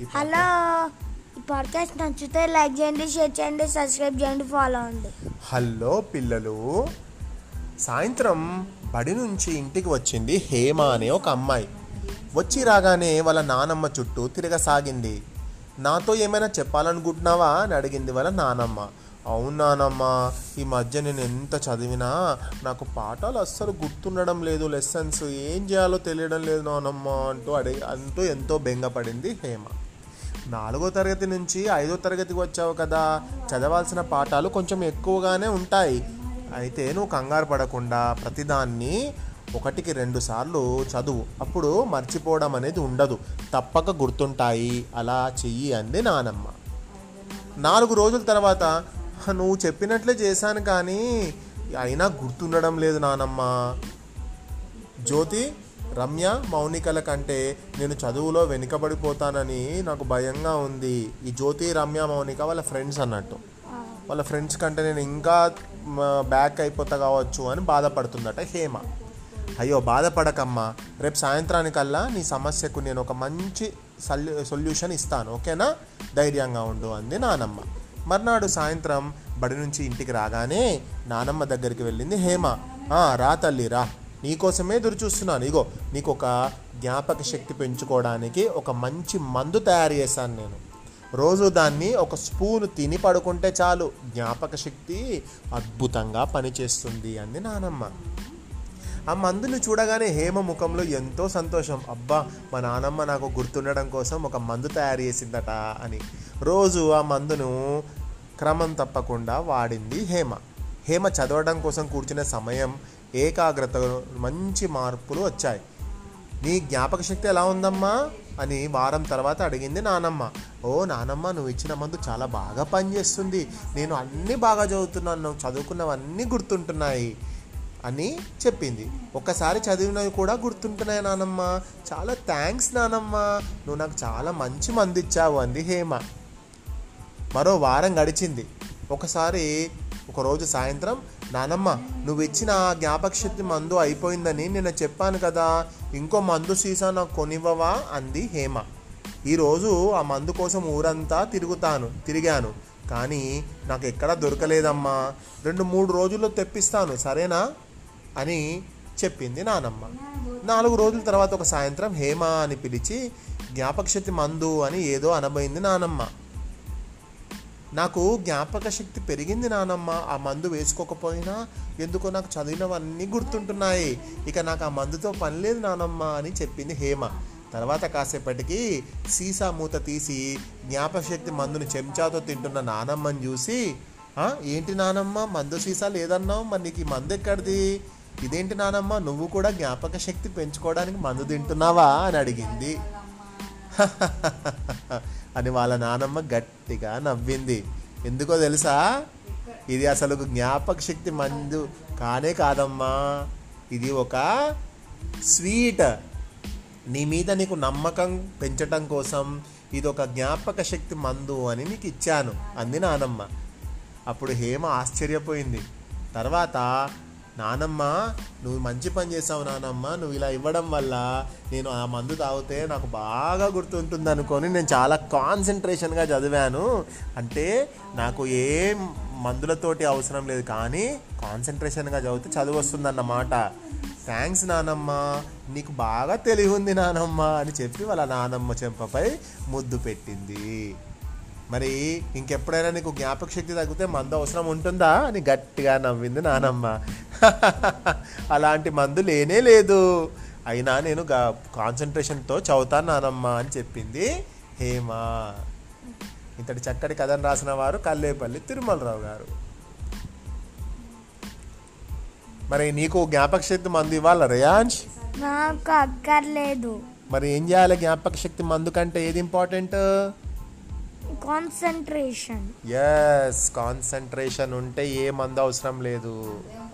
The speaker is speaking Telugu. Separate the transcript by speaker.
Speaker 1: హలో ఈ పాడ్కాస్ట్ నచ్చితే లైక్ చేయండి షేర్ చేయండి సబ్స్క్రైబ్ చేయండి ఫాలో అవ్వండి
Speaker 2: హలో పిల్లలు సాయంత్రం బడి నుంచి ఇంటికి వచ్చింది హేమ అనే ఒక అమ్మాయి వచ్చి రాగానే వాళ్ళ నానమ్మ చుట్టూ తిరగసాగింది నాతో ఏమైనా చెప్పాలనుకుంటున్నావా అని అడిగింది వాళ్ళ నానమ్మ అవును నానమ్మ ఈ మధ్య నేను ఎంత చదివినా నాకు పాఠాలు అస్సలు గుర్తుండడం లేదు లెసన్స్ ఏం చేయాలో తెలియడం లేదు నానమ్మ అంటూ అడిగి అంటూ ఎంతో బెంగపడింది హేమ నాలుగో తరగతి నుంచి ఐదో తరగతికి వచ్చావు కదా చదవాల్సిన పాఠాలు కొంచెం ఎక్కువగానే ఉంటాయి అయితే నువ్వు కంగారు పడకుండా ప్రతిదాన్ని ఒకటికి రెండు సార్లు చదువు అప్పుడు మర్చిపోవడం అనేది ఉండదు తప్పక గుర్తుంటాయి అలా చెయ్యి అంది నానమ్మ నాలుగు రోజుల తర్వాత "హ, నువ్వు చెప్పినట్లే చేశాను కానీ అయినా గుర్తుండడం లేదు నానమ్మ జ్యోతి రమ్య మౌనికల కంటే నేను చదువులో వెనుకబడిపోతానని నాకు భయంగా ఉంది ఈ జ్యోతి రమ్య మౌనిక వాళ్ళ ఫ్రెండ్స్ అన్నట్టు వాళ్ళ ఫ్రెండ్స్ కంటే నేను ఇంకా మ, బ్యాక్ అయిపోతా కావచ్చు అని బాధపడుతుందట హేమ అయ్యో బాధపడకమ్మా రేపు సాయంత్రానికల్లా నీ సమస్యకు నేను ఒక మంచి సల్యూ సొల్యూషన్ ఇస్తాను ఓకేనా ధైర్యంగా ఉండు అంది నానమ్మ మర్నాడు సాయంత్రం బడి నుంచి ఇంటికి రాగానే నానమ్మ దగ్గరికి వెళ్ళింది హేమ "ఆ, రా తల్లి రా నీకోసమే ఎదురు చూస్తున్నాను ఇగో నీకు ఒక జ్ఞాపక శక్తి పెంచుకోవడానికి ఒక మంచి మందు తయారు చేశాను నేను రోజు దాన్ని ఒక స్పూన్ తిని పడుకుంటే చాలు జ్ఞాపక శక్తి అద్భుతంగా పనిచేస్తుంది అంది నానమ్మ ఆ మందుని చూడగానే హేమ ముఖంలో ఎంతో సంతోషం అబ్బా మా నానమ్మ నాకు గుర్తుండడం కోసం ఒక మందు తయారు చేసిందట అని రోజు ఆ మందును క్రమం తప్పకుండా వాడింది హేమ హేమ చదవడం కోసం కూర్చునే సమయం ఏకాగ్రత మంచి మార్పులు వచ్చాయి నీ జ్ఞాపక శక్తి ఎలా ఉందమ్మా అని వారం తర్వాత అడిగింది నానమ్మ ఓ నానమ్మ నువ్వు ఇచ్చిన మందు చాలా బాగా పనిచేస్తుంది నేను అన్నీ బాగా చదువుతున్నాను నువ్వు చదువుకున్నవన్నీ గుర్తుంటున్నాయి అని చెప్పింది ఒక్కసారి చదివినవి కూడా గుర్తుంటున్నాయి నానమ్మ చాలా థ్యాంక్స్ నానమ్మ నువ్వు నాకు చాలా మంచి మందు ఇచ్చావు అంది హేమ మరో వారం గడిచింది ఒకసారి ఒకరోజు సాయంత్రం నానమ్మ నువ్వు ఇచ్చిన ఆ జ్ఞాపక శక్తి మందు అయిపోయిందని నిన్న చెప్పాను కదా ఇంకో మందు సీసా నాకు కొనివ్వవా అంది హేమ ఈరోజు ఆ మందు కోసం ఊరంతా తిరుగుతాను తిరిగాను కానీ నాకు ఎక్కడా దొరకలేదమ్మా రెండు మూడు రోజుల్లో తెప్పిస్తాను సరేనా అని చెప్పింది నానమ్మ నాలుగు రోజుల తర్వాత ఒక సాయంత్రం హేమ అని పిలిచి జ్ఞాపక శక్తి మందు అని ఏదో అనబోయింది నానమ్మ నాకు జ్ఞాపక శక్తి పెరిగింది నానమ్మ ఆ మందు వేసుకోకపోయినా ఎందుకో నాకు చదివినవన్నీ గుర్తుంటున్నాయి ఇక నాకు ఆ మందుతో పని లేదు నానమ్మ అని చెప్పింది హేమ తర్వాత కాసేపటికి సీసా మూత తీసి జ్ఞాపక శక్తి మందుని చెంచాతో తింటున్న నానమ్మని చూసి "ఆ, ఏంటి నానమ్మ మందు సీసా లేదన్నావు మరి నీకు ఈ మందు ఎక్కడిది ఇదేంటి నానమ్మ నువ్వు కూడా జ్ఞాపక శక్తి పెంచుకోవడానికి మందు తింటున్నావా అని అడిగింది అని వాళ్ళ నానమ్మ గట్టిగా నవ్వింది ఎందుకో తెలుసా ఇది అసలు ఒక జ్ఞాపక శక్తి మందు కానే కాదమ్మా ఇది ఒక స్వీట్ నీ మీద నీకు నమ్మకం పెంచటం కోసం ఇది ఒక జ్ఞాపక శక్తి మందు అని నీకు ఇచ్చాను అంది నానమ్మ అప్పుడు హేమ ఆశ్చర్యపోయింది తర్వాత నానమ్మ నువ్వు మంచి పని చేసావు నానమ్మ నువ్వు ఇలా ఇవ్వడం వల్ల నేను ఆ మందు తాగితే నాకు బాగా గుర్తుంటుంది అనుకొని నేను చాలా కాన్సన్ట్రేషన్గా చదివాను అంటే నాకు ఏ మందులతోటి అవసరం లేదు కానీ కాన్సన్ట్రేషన్గా చదివితే చదువు వస్తుందన్నమాట థ్యాంక్స్ నానమ్మ నీకు బాగా తెలివి ఉంది నానమ్మ అని చెప్పి వాళ్ళ నానమ్మ చెంపపై ముద్దు పెట్టింది మరి ఇంకెప్పుడైనా నీకు జ్ఞాపక శక్తి తగ్గితే మందు అవసరం ఉంటుందా అని గట్టిగా నవ్వింది నానమ్మ అలాంటి మందు లేనే లేదు అయినా నేను కాన్సన్ట్రేషన్తో చదువుతాను నానమ్మ అని చెప్పింది హేమ ఇంతటి చక్కటి కథను రాసిన వారు కల్లేపల్లి తిరుమలరావు గారు మరి నీకు జ్ఞాపక శక్తి మందు ఇవ్వాలా రేయాంష్
Speaker 1: నాకు అక్కర్లేదు
Speaker 2: మరి ఏం చేయాలి జ్ఞాపక శక్తి మందు కంటే ఏది ఇంపార్టెంట్
Speaker 1: కాన్సన్ట్రేషన్
Speaker 2: ఎస్ కాన్సన్ట్రేషన్ ఉంటే ఏ మందు అవసరం లేదు